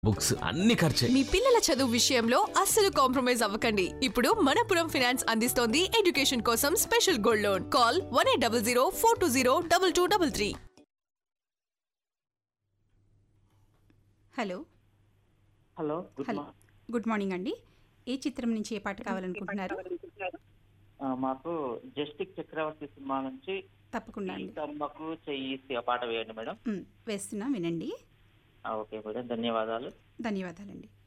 books అన్ని ఖర్చే మీ పిల్లల చదువు విషయంలో అస్సలు కాంప్రమైజ్ అవ్వకండి ఇప్పుడు మనపురం ఫైనాన్స్ అందిస్తోంది ఎడ్యుకేషన్ కోసం special gold loan call one eight double zero four two zero double two double three hello hello good hello morning good morning అండి ఏ చిత్రం నుంచి ఏ పాట కావాలనుకుంటున్నారు ఆ, మాకు జస్టిక్ చక్రవర్తి సినిమా నుంచి తప్పకుండా అండి తమ్మకు చెయ్యి ఆ పాట వేయండి మేడం మ్, వేస్తున్నా వినండి ఆ, ఓకే మేడం ధన్యవాదాలు ధన్యవాదాలండి